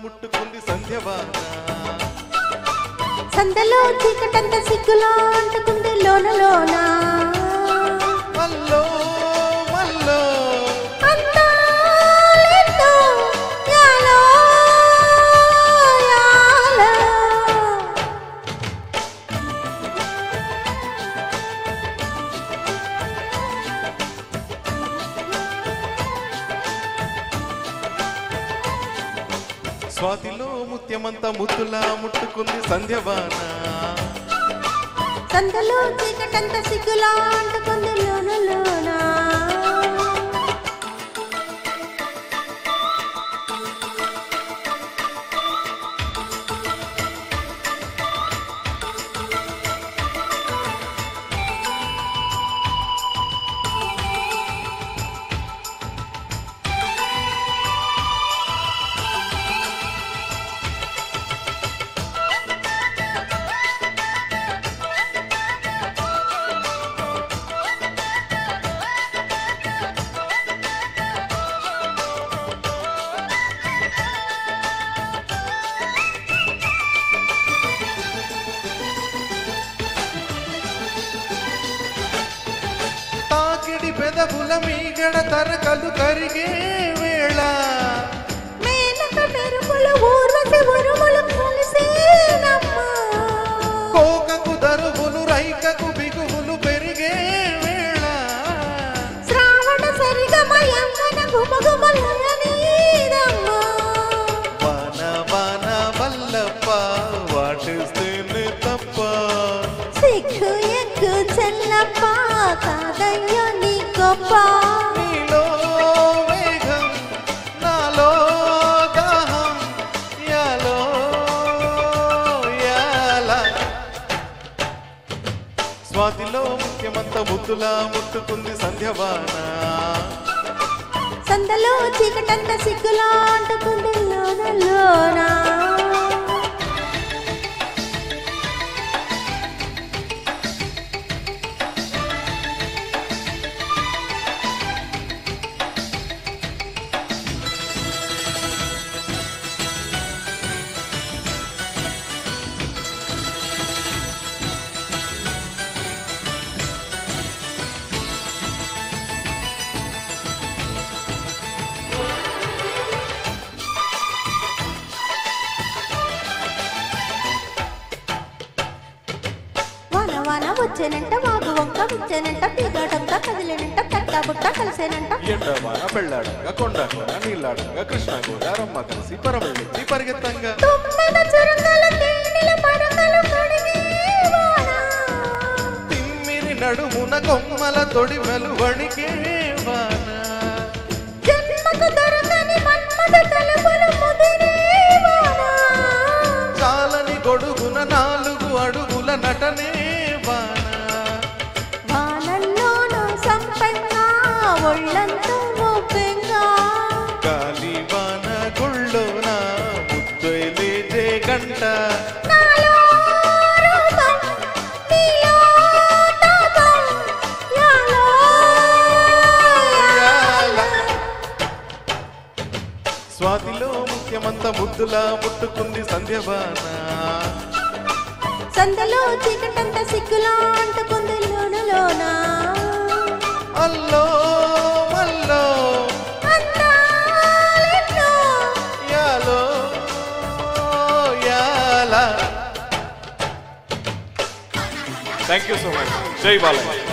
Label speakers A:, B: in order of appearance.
A: ముట్టుకుంది సంధ్యవాన
B: సందలో చీకటంత సిగ్గులా అంటుకుంది లోన లోన
A: మల్లో మల్లో
B: అందాలెన్నో యాలో యాలో.
A: స్వాతిలో ముత్యమంత ముద్దులా ముట్టుకుంది సంధ్యవాన
B: సందలో చీకటంత సిగ్గులా అంటుకుంది లోన లోన
A: తాకిడి పెదవుల మీగడ తరకలు కరిగే వేళ
B: మేనక మెరుపుల ఊర్వశి ఉరుములు కలిసేనమ్మా
A: కోకకు దరువులు రైకకు బిగువులు పెరిగే వేళ
B: శ్రావణ సరిగమయమ్మన గుమగుమలనీదమ్మా
A: వాన వాన వల్లప్ప వాటిస్తేనే తప్ప
B: సిగ్గు ఎగ్గు చెల్లప్ప కాదయ్యో నీ గొప్ప
A: నీలో వేగం నాలో దాహం యాలో యాల స్వాతిలో ముఖ్యమంత ముద్దులా ముట్టుకుంది సంధ్యవాన
B: సందలో చీకటంత సిగ్గులా అంటుకుంది లోన లోన వాన వాన వచ్చేనంట వాగు వంక వచ్చేనంట పీగాటంత కదిలేనంట కట్ట బుట్ట కలిసేనంట
A: ఎండవాన పెళ్ళాడంగా కొండగా నీళ్ళాడంగా కృష్ణ గోదారమ్మ కలిసి పరమళ్ళి పరిగెత్తంగా
B: తుమ్మెద చురుకల తేనెల పడకలు కడిగే వాన
A: తిమ్మిరి నడుమున కొమ్మల తొడిమెలు వణికే వాన
B: జన్మకు దొరకని మన్మథ తలుపులు ముదిరే వాన
A: చాలని గొడుగున నాలుగు అడుగుల నటనే వాన
B: వానల్లోనూ సంపెంగా ఒళ్ళంతా మోపెంగా
A: గాలి వాన గుళ్ళోన ముద్దొయలేజే గంట
B: నాలో రూపం నీలో తాపం యాలో యాల.
A: స్వాతిలో ముఖ్యమంత ముద్దులా ముట్టుకుంది సంధ్యవాన
B: సందలో చీకటంత సిగ్గులా అంటుకుంది లోన లోన
A: అల్లో మల్లో
B: అందాలెన్నో
A: యాలో యాల థ్యాంక్ యూ సో మచ్ జై బాలయ్య